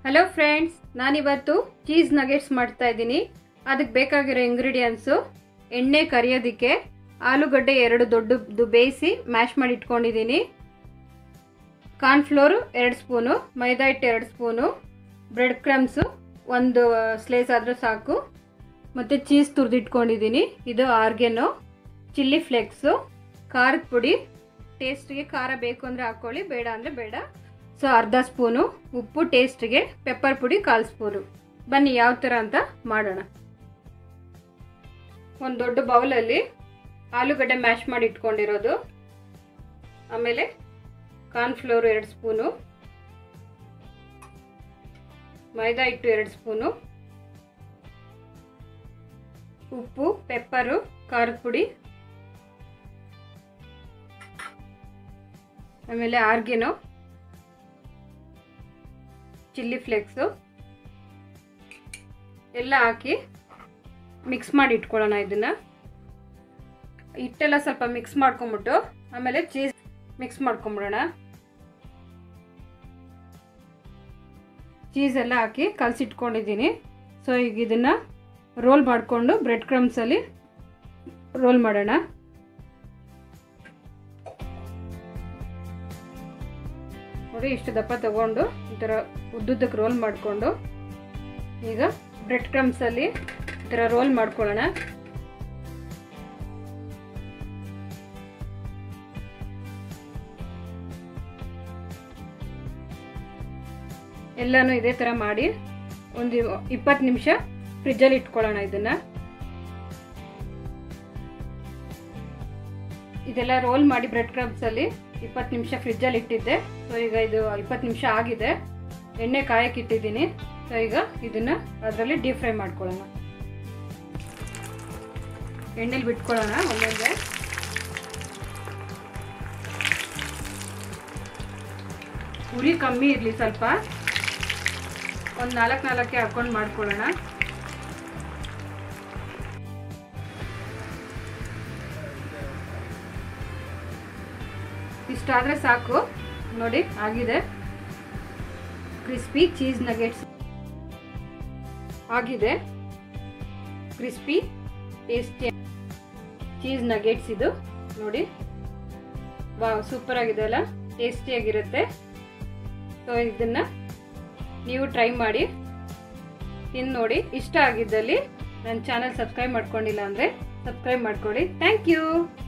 hello friends ನಾನಿವತ್ತು cheese nuggets ಮಾಡ್ತಾ ಇದ್ದೀನಿ ಅದಕ್ಕೆ ಬೇಕಾಗಿರೋ ಇಂಗ್ರೀಡಿಯೆಂಟ್ಸು ಎಣ್ಣೆ ಕರಿಯೋದಕ್ಕೆ ಆಲೂಗಡ್ಡೆ ಎರಡು ದೊಡ್ಡದು ಬೇಯಿಸಿ ಮ್ಯಾಶ್ ಮಾಡಿ ಇಟ್ಕೊಂಡಿದ್ದೀನಿ ಕಾರ್ನ್ಫ್ಲೋರು ಎರಡು ಸ್ಪೂನು ಮೈದಾ ಹಿಟ್ಟು ಎರಡು ಸ್ಪೂನು ಬ್ರೆಡ್ ಕ್ರಮ್ಸು ಒಂದು ಸ್ಲೇಸ್ ಆದರೂ ಸಾಕು ಮತ್ತು ಚೀಸ್ ತುರಿದಿಟ್ಕೊಂಡಿದ್ದೀನಿ ಇದು ಆರ್ಗೆನು ಚಿಲ್ಲಿ ಫ್ಲೇಕ್ಸು ಖಾರದ ಪುಡಿ ಟೇಸ್ಟ್ಗೆ ಖಾರ ಬೇಕು ಅಂದರೆ ಹಾಕ್ಕೊಳ್ಳಿ ಬೇಡ ಅಂದರೆ ಬೇಡ ಸೊ ಅರ್ಧ ಸ್ಪೂನು ಉಪ್ಪು ಟೇಸ್ಟ್ಗೆ ಪೆಪ್ಪರ್ ಪುಡಿ ಕಾಲು ಸ್ಪೂನು ಬನ್ನಿ ಯಾವ ಥರ ಅಂತ ಮಾಡೋಣ ಒಂದು ದೊಡ್ಡ ಬೌಲಲ್ಲಿ ಆಲೂಗಡ್ಡೆ ಮ್ಯಾಶ್ ಮಾಡಿ ಇಟ್ಕೊಂಡಿರೋದು ಆಮೇಲೆ ಕಾರ್ನ್ಫ್ಲೋರ್ ಎರಡು ಸ್ಪೂನು ಮೈದಾ ಹಿಟ್ಟು ಎರಡು ಸ್ಪೂನು ಉಪ್ಪು ಪೆಪ್ಪರು ಖಾರದ ಪುಡಿ ಆಮೇಲೆ ಆರ್ಗೆನೋ ಚಿಲ್ಲಿ ಫ್ಲೇಕ್ಸು ಎಲ್ಲ ಹಾಕಿ ಮಿಕ್ಸ್ ಮಾಡಿ ಇಟ್ಕೊಳ್ಳೋಣ ಇದನ್ನು ಹಿಟ್ಟೆಲ್ಲ ಸ್ವಲ್ಪ ಮಿಕ್ಸ್ ಮಾಡ್ಕೊಂಬಿಟ್ಟು ಆಮೇಲೆ ಚೀಸ್ ಮಿಕ್ಸ್ ಮಾಡ್ಕೊಂಬಿಡೋಣ ಚೀಸ್ ಎಲ್ಲ ಹಾಕಿ ಕಲಸಿಟ್ಕೊಂಡಿದ್ದೀನಿ ಸೊ ಈಗ ಇದನ್ನು ರೋಲ್ ಮಾಡಿಕೊಂಡು ಬ್ರೆಡ್ ಕ್ರಮ್ಸಲ್ಲಿ ರೋಲ್ ಮಾಡೋಣ ನೋಡಿ ಇಷ್ಟು ದಪ್ಪ ತಗೊಂಡು ಈ ಥರ ಉದ್ದುದ್ದಕ್ಕೆ ರೋಲ್ ಮಾಡಿಕೊಂಡು ಈಗ ಬ್ರೆಡ್ ಕ್ರಮ್ಸಲ್ಲಿ ಈ ಥರ ರೋಲ್ ಮಾಡ್ಕೊಳ್ಳೋಣ ಎಲ್ಲನೂ ಇದೇ ಥರ ಮಾಡಿ ಒಂದು ಇಪ್ಪತ್ತು ನಿಮಿಷ ಫ್ರಿಜ್ಜಲ್ಲಿ ಇಟ್ಕೊಳ್ಳೋಣ ಇದನ್ನು ಇದೆಲ್ಲ ರೋಲ್ ಮಾಡಿ ಬ್ರೆಡ್ ಕ್ರಮ್ಸಲ್ಲಿ ಇಪ್ಪತ್ತು ನಿಮಿಷ ಫ್ರಿಜ್ಜಲ್ಲಿ ಇಟ್ಟಿದ್ದೆ ಸೊ ಈಗ ಇದು ಇಪ್ಪತ್ತು ನಿಮಿಷ ಆಗಿದೆ ಎಣ್ಣೆ ಕಾಯಕ್ಕೆ ಇಟ್ಟಿದ್ದೀನಿ ಸೊ ಈಗ ಇದನ್ನು ಅದರಲ್ಲಿ ಡೀಪ್ ಫ್ರೈ ಮಾಡ್ಕೊಳ್ಳೋಣ ಎಣ್ಣೆಲಿ ಬಿಟ್ಕೊಳ್ಳೋಣ ಒಂದೊಂದೇ ಉರಿ ಕಮ್ಮಿ ಇರಲಿ ಸ್ವಲ್ಪ ಒಂದು ನಾಲ್ಕು ನಾಲ್ಕೆ ಹಾಕೊಂಡು ಮಾಡ್ಕೊಳ್ಳೋಣ ಇಷ್ಟಾದರೆ ಸಾಕು ನೋಡಿ ಆಗಿದೆ ಕ್ರಿಸ್ಪಿ ಚೀಸ್ ನಗೆಟ್ಸ್ ಆಗಿದೆ ಕ್ರಿಸ್ಪಿ ಟೇಸ್ಟಿ ಚೀಸ್ ನಗೆಟ್ಸ್ ಇದು ನೋಡಿ ವಾ ಸೂಪರ್ ಆಗಿದೆ ಅಲ್ಲ ಟೇಸ್ಟಿಯಾಗಿರುತ್ತೆ ಸೊ ಇದನ್ನು ನೀವು ಟ್ರೈ ಮಾಡಿ ತಿಂದು ನೋಡಿ ಇಷ್ಟ ಆಗಿದ್ದಲ್ಲಿ ನನ್ನ ಚಾನಲ್ ಸಬ್ಸ್ಕ್ರೈಬ್ ಮಾಡ್ಕೊಂಡಿಲ್ಲ ಅಂದರೆ ಸಬ್ಸ್ಕ್ರೈಬ್ ಮಾಡ್ಕೊಳ್ಳಿ ಥ್ಯಾಂಕ್ ಯು